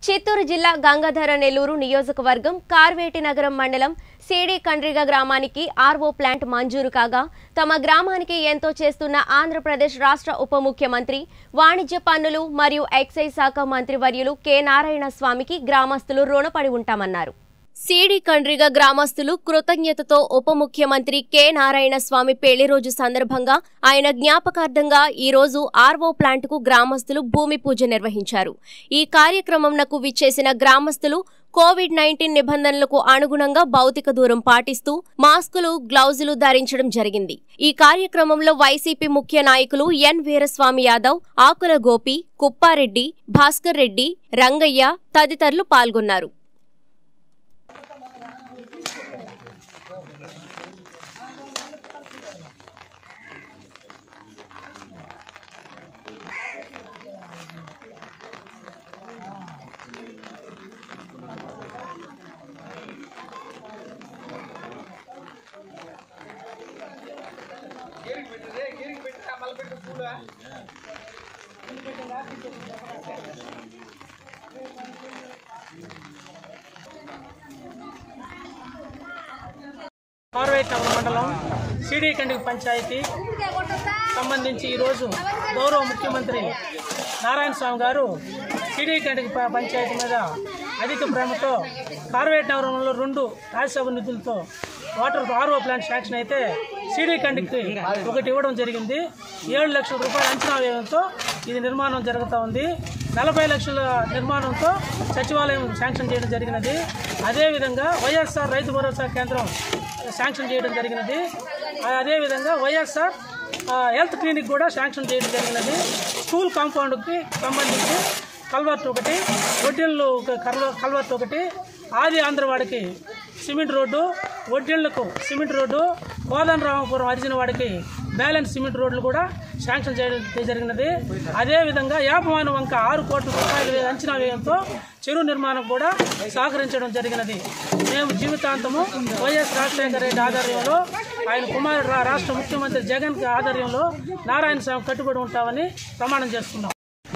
చిత్తూరు జిల్లా గంగాధర నెల్లూరు నియోజకవర్గం కార్వేటి నగరం మండలం సీడీ కండ్రిగ గ్రామానికి ఆర్వో ప్లాంట్ మంజూరు కాగా తమ గ్రామానికి ఎంతో చేస్తున్న ఆంధ్రప్రదేశ్ రాష్ట్ర ఉప ముఖ్యమంత్రి వాణిజ్య పన్నులు మరియు ఎక్సైజ్ శాఖ మంత్రి వర్యులు కె నారాయణ స్వామికి గ్రామస్తులు రుణపడి ఉంటామన్నారు సీడీ కండ్రిగ గ్రామస్తులు కృతజ్ఞతతో ఉప ముఖ్యమంత్రి కె నారాయణ స్వామి పెళ్లి రోజు సందర్భంగా ఆయన జ్ఞాపకార్థంగా ఈ రోజు ఆర్వో ప్లాంట్ కు గ్రామస్తులు భూమి పూజ నిర్వహించారు ఈ కార్యక్రమంనకు విచ్చేసిన గ్రామస్తులు కోవిడ్ నైన్టీన్ నిబంధనలకు అనుగుణంగా భౌతిక దూరం పాటిస్తూ మాస్కులు గ్లౌజులు ధరించడం జరిగింది ఈ కార్యక్రమంలో వైసీపీ ముఖ్య నాయకులు ఎన్ వీరస్వామి యాదవ్ ఆకుల గోపి కుప్పారెడ్డి భాస్కర్ రెడ్డి రంగయ్య తదితరులు పాల్గొన్నారు కార్వేట్ నగర మండలం సిడి కండి పంచాయతీ సంబంధించి ఈరోజు గౌరవ ముఖ్యమంత్రి నారాయణ స్వామి గారు సిడి కండి ప- పంచాయతీ మీద అధిక ప్రేమతో కార్వేట్ నగరంలో రెండు రాజ్యసభ నిధులతో వాటర్ ఆర్ఓ ప్లాంట్ శాంక్షన్ అయితే సిడి కండికి ఒకటి ఇవ్వడం జరిగింది ఏడు లక్షల రూపాయల అంచనా వ్యయంతో ఇది నిర్మాణం జరుగుతూ ఉంది నలభై లక్షల నిర్మాణంతో సచివాలయం శాంక్షన్ చేయడం జరిగినది అదేవిధంగా వైఎస్ఆర్ రైతు భరోసా కేంద్రం శాంక్షన్ చేయడం జరిగినది ఆ, అదేవిధంగా వైఎస్ఆర్ ఆ, హెల్త్ క్లినిక్ కూడా శాంక్షన్ చేయడం జరిగినది స్కూల్ కాంపౌండ్కి సంబంధించి కల్వర్ట్ ఒకటి ఒడ్డిళ్ళు కల్వర్ట్ ఒకటి ఆది ఆంధ్రవాడికి సిమెంట్ రోడ్డు ఒడ్డిళ్లకు సిమెంట్ రోడ్డు కోదన్ రామపురం అరిచిన వాడికి బ్యాలెన్స్ సిమెంట్ రోడ్లు కూడా శాంక్షన్ చేయడం జరిగినది అదేవిధంగా యాపమాను వంక ఆరు కోట్ల రూపాయల అంచనా వ్యయంతో చెరువు నిర్మాణం కూడా సహకరించడం జరిగినది మేము జీవితాంతము వైఎస్ రాజశేఖర రెడ్డి ఆధ్వర్యంలో ఆయన కుమారుడు రా- రాష్ట్ర ముఖ్యమంత్రి జగన్ ఆధ్వర్యంలో నారాయణ స్వామి కట్టుబడి ఉంటామని ప్రమాణం చేస్తున్నాం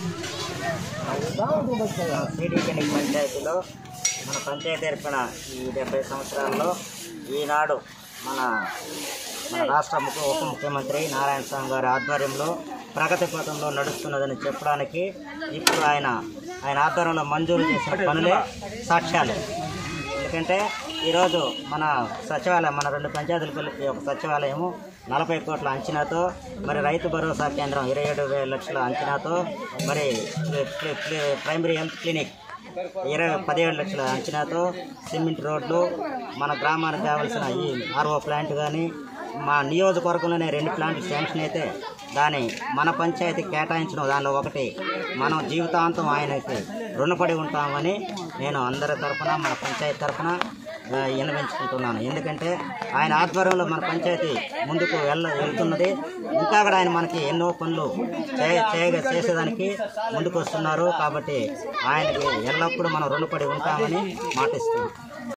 సిడికెనిక్ పంచాయతీలో మన పంచాయతీ తరఫున ఈ డెబ్బై సంవత్సరాల్లో ఈనాడు మన మన రాష్ట్ర ముఖ్య ఉప ముఖ్యమంత్రి నారాయణ స్వామి గారి ఆధ్వర్యంలో ప్రగతి పథంలో నడుస్తున్నదని చెప్పడానికి ఇప్పుడు ఆయన ఆయన ఆధ్వర్యంలో మంజూరు చేసిన పనులే సాక్ష్యాలు ఎందుకంటే ఈరోజు మన సచివాలయం మన రెండు పంచాయతీలు కలిపి ఒక సచివాలయము నలభై కోట్ల అంచనాతో మరి రైతు భరోసా కేంద్రం ఇరవై ఏడు వేల లక్షల అంచనాతో మరి ప్రి- ప్రి- ప్రి- ప్రైమరీ హెల్త్ క్లినిక్ ఇరవై పదిహేడు లక్షల అంచనాతో సిమెంట్ రోడ్లు మన గ్రామానికి కావాల్సిన ఈ ఆర్ఓ ప్లాంట్ కానీ మా నియోజకవర్గంలోనే రెండు ప్లాంట్లు శాంక్షన్ అయితే దాన్ని మన పంచాయతీ కేటాయించడం దానిలో ఒకటి మనం జీవితాంతం ఆయనకి రుణపడి ఉంటామని నేను అందరి తరఫున మన పంచాయతీ తరఫున ఆ, విన్నవించుకుంటున్నాను ఎందుకంటే ఆయన ఆధ్వర్యంలో మన పంచాయతీ ముందుకు వెళ్ళ వెళ్తున్నది ఇంకా కూడా ఆయన మనకి ఎన్నో పనులు చేయ చేయగా చేసేదానికి ముందుకు వస్తున్నారు కాబట్టి ఆయనకి ఎల్లప్పుడూ మనం రుణపడి ఉంటామని మాటిస్తున్నాం